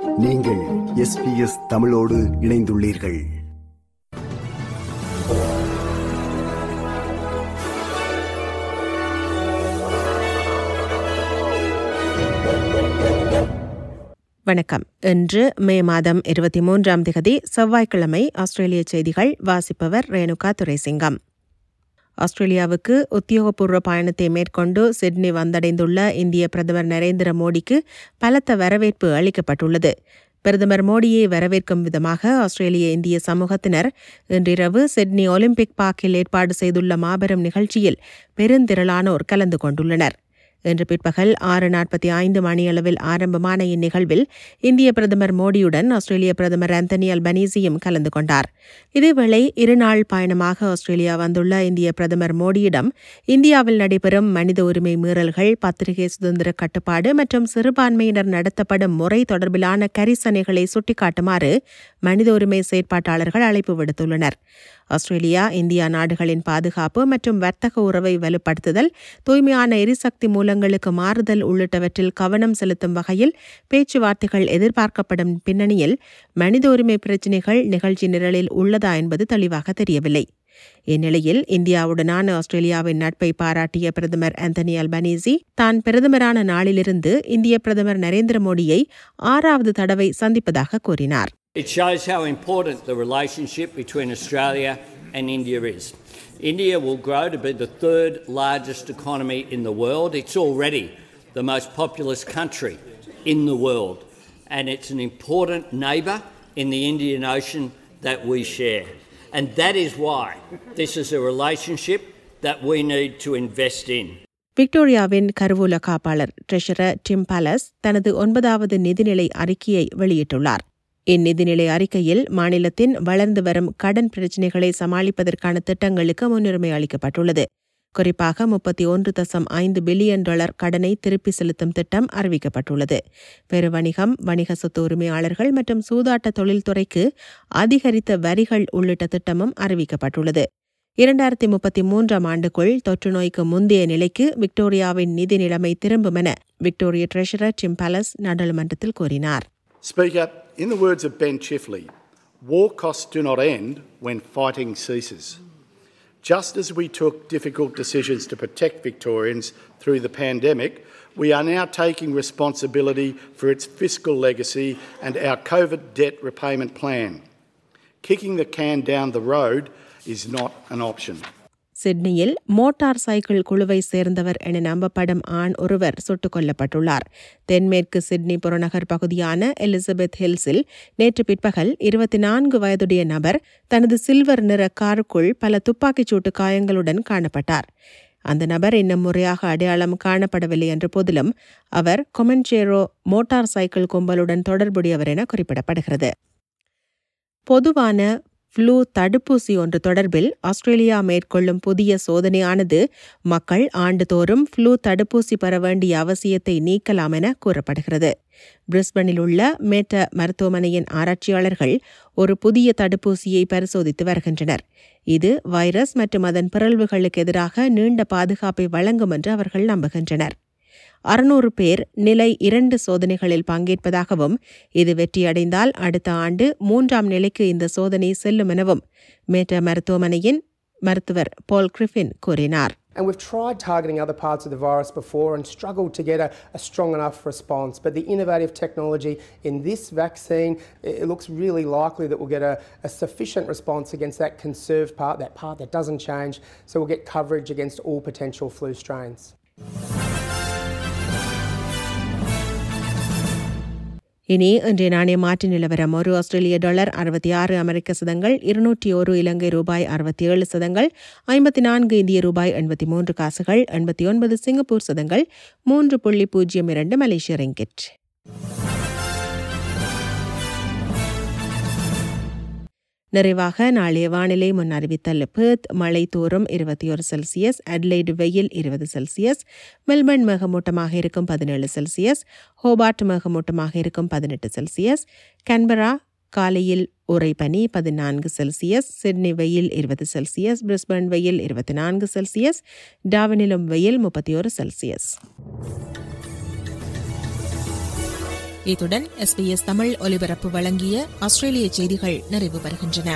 நீங்கள் எஸ்பிஎஸ் தமிழோடு இணைந்துள்ளீர்கள் வணக்கம் இன்று மே மாதம் இருபத்தி மூன்றாம் திகதி செவ்வாய்க்கிழமை ஆஸ்திரேலிய செய்திகள் வாசிப்பவர் ரேணுகா துரைசிங்கம் ஆஸ்திரேலியாவுக்கு உத்தியோகபூர்வ பயணத்தை மேற்கொண்டு சிட்னி வந்தடைந்துள்ள இந்திய பிரதமர் நரேந்திர மோடிக்கு பலத்த வரவேற்பு அளிக்கப்பட்டுள்ளது பிரதமர் மோடியை வரவேற்கும் விதமாக ஆஸ்திரேலிய இந்திய சமூகத்தினர் இன்றிரவு சிட்னி ஒலிம்பிக் பார்க்கில் ஏற்பாடு செய்துள்ள மாபெரும் நிகழ்ச்சியில் பெருந்திரளானோர் கலந்து கொண்டுள்ளனர் இன்று பிற்பகல் ஆறு நாற்பத்தி ஐந்து மணியளவில் ஆரம்பமான இந்நிகழ்வில் இந்திய பிரதமர் மோடியுடன் ஆஸ்திரேலிய பிரதமர் ஆந்தனி அல்பனீசியும் கலந்து கொண்டார் இதேவேளை இருநாள் பயணமாக ஆஸ்திரேலியா வந்துள்ள இந்திய பிரதமர் மோடியிடம் இந்தியாவில் நடைபெறும் மனித உரிமை மீறல்கள் பத்திரிகை சுதந்திர கட்டுப்பாடு மற்றும் சிறுபான்மையினர் நடத்தப்படும் முறை தொடர்பிலான கரிசனைகளை சுட்டிக்காட்டுமாறு மனித உரிமை செயற்பாட்டாளர்கள் அழைப்பு விடுத்துள்ளனர் ஆஸ்திரேலியா இந்தியா நாடுகளின் பாதுகாப்பு மற்றும் வர்த்தக உறவை வலுப்படுத்துதல் தூய்மையான எரிசக்தி மூலங்களுக்கு மாறுதல் உள்ளிட்டவற்றில் கவனம் செலுத்தும் வகையில் பேச்சுவார்த்தைகள் எதிர்பார்க்கப்படும் பின்னணியில் மனித உரிமை பிரச்சினைகள் நிகழ்ச்சி நிரலில் உள்ளதா என்பது தெளிவாக தெரியவில்லை இந்நிலையில் இந்தியாவுடனான ஆஸ்திரேலியாவின் நட்பை பாராட்டிய பிரதமர் ஆந்தனி அல்பனீசி தான் பிரதமரான நாளிலிருந்து இந்திய பிரதமர் நரேந்திர மோடியை ஆறாவது தடவை சந்திப்பதாக கூறினார் It shows how important the relationship between Australia and India is. India will grow to be the third largest economy in the world. It's already the most populous country in the world, and it's an important neighbour in the Indian Ocean that we share. And that is why this is a relationship that we need to invest in. விக்டோரியாவின் கருவூல காப்பாளர் treasurer dim palace தனது ஒன்பதாவது நிதிநிலை அறிக்கையை வெளியிட்டுள்ளார் இந்நிதிநிலை அறிக்கையில் மாநிலத்தின் வளர்ந்து வரும் கடன் பிரச்சினைகளை சமாளிப்பதற்கான திட்டங்களுக்கு முன்னுரிமை அளிக்கப்பட்டுள்ளது குறிப்பாக முப்பத்தி ஒன்று தசம் ஐந்து பில்லியன் டாலர் கடனை திருப்பி செலுத்தும் திட்டம் அறிவிக்கப்பட்டுள்ளது பெருவணிகம் வணிக சொத்து உரிமையாளர்கள் மற்றும் சூதாட்ட தொழில்துறைக்கு அதிகரித்த வரிகள் உள்ளிட்ட திட்டமும் அறிவிக்கப்பட்டுள்ளது இரண்டாயிரத்தி முப்பத்தி மூன்றாம் ஆண்டுக்குள் தொற்று நோய்க்கு முந்தைய நிலைக்கு விக்டோரியாவின் நிதி நிலைமை திரும்பும் என விக்டோரிய ட்ரெஷரர் டிம் பாலஸ் நாடாளுமன்றத்தில் கூறினார் Speaker, in the words of Ben Chifley, war costs do not end when fighting ceases. Just as we took difficult decisions to protect Victorians through the pandemic, we are now taking responsibility for its fiscal legacy and our COVID debt repayment plan. Kicking the can down the road is not an option. சிட்னியில் motorcycle குழுவை சேர்ந்தவர் என நம்பப்படும் ஆண் ஒருவர் சுட்டுக் கொல்லப்பட்டுள்ளார் தென்மேற்கு Sydney புறநகர் பகுதியான எலிசபெத் ஹில்ஸில் நேற்று பிற்பகல் இருபத்தி நான்கு வயதுடைய நபர் தனது சில்வர் நிற காருக்குள் பல துப்பாக்கிச் சூட்டு காயங்களுடன் காணப்பட்டார் அந்த நபர் இன்னும் முறையாக அடையாளம் காணப்படவில்லை என்ற போதிலும் அவர் கொமென்சேரோ மோட்டார் சைக்கிள் கும்பலுடன் தொடர்புடையவர் என குறிப்பிடப்படுகிறது பொதுவான ஃப்ளூ தடுப்பூசி ஒன்று தொடர்பில் ஆஸ்திரேலியா மேற்கொள்ளும் புதிய சோதனையானது மக்கள் ஆண்டுதோறும் ஃப்ளூ தடுப்பூசி பெற வேண்டிய அவசியத்தை நீக்கலாம் என கூறப்படுகிறது பிரிஸ்பனில் உள்ள மேட்ட மருத்துவமனையின் ஆராய்ச்சியாளர்கள் ஒரு புதிய தடுப்பூசியை பரிசோதித்து வருகின்றனர் இது வைரஸ் மற்றும் அதன் பிறழ்வுகளுக்கு எதிராக நீண்ட பாதுகாப்பை வழங்கும் என்று அவர்கள் நம்புகின்றனர் அறுநூறு பேர் நிலை இரண்டு சோதனைகளில் பங்கேற்பதாகவும் இது வெற்றியடைந்தால் அடுத்த ஆண்டு மூன்றாம் நிலைக்கு இந்த சோதனை செல்லும் எனவும் மேட்ட மருத்துவமனையின் மருத்துவர் பால் கிரிஃபின் கூறினார் And we've tried targeting other parts of the virus before and struggled to get a, a strong enough response. But the innovative technology in this vaccine, it looks really likely that we'll get a, a sufficient response against that conserved part, that part that doesn't change. So we'll get coverage against all potential flu strains. இனி இன்றைய நாணய மாற்று நிலவரம் ஒரு ஆஸ்திரேலிய dollar அறுபத்தி ஆறு அமெரிக்க சதங்கள் இருநூற்றி ஒரு இலங்கை ரூபாய் அறுபத்தி ஏழு சதங்கள் ஐம்பத்தி நான்கு இந்திய ரூபாய் எண்பத்தி மூன்று காசுகள் எண்பத்தி ஒன்பது சிங்கப்பூர் சதங்கள் மூன்று புள்ளி பூஜ்ஜியம் இரண்டு மலேசிய ரிங்கிட் நிறைவாக நாளைய வானிலை முன் அறிவித்தல் பெர்த் மழை தோறும் இருபத்தி ஒரு செல்சியஸ் அட்லைடு வெயில் இருபது செல்சியஸ் மெல்பர்ன் மேகமூட்டமாக இருக்கும் பதினேழு செல்சியஸ் ஹோபார்ட் மேகமூட்டமாக இருக்கும் பதினெட்டு செல்சியஸ் கன்பரா காலையில் உறைபனி பதினான்கு செல்சியஸ் சிட்னி வெயில் இருபது செல்சியஸ் பிரிஸ்பர்ன் வெயில் இருபத்தி நான்கு செல்சியஸ் டாவினிலும் வெயில் முப்பத்தி ஒரு செல்சியஸ் இத்துடன் எஸ்பிஎஸ் தமிழ் ஒலிபரப்பு வழங்கிய ஆஸ்திரேலிய செய்திகள் நிறைவு பெறுகின்றன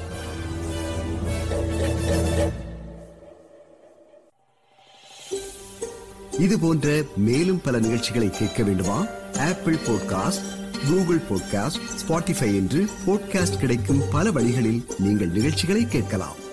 இது போன்ற மேலும் பல நிகழ்ச்சிகளை கேட்க வேண்டுமா Apple podcast Google podcast Spotify என்று பாட்காஸ்ட் கிடைக்கும் பல வழிகளில் நீங்கள் நிகழ்ச்சிகளை கேட்கலாம்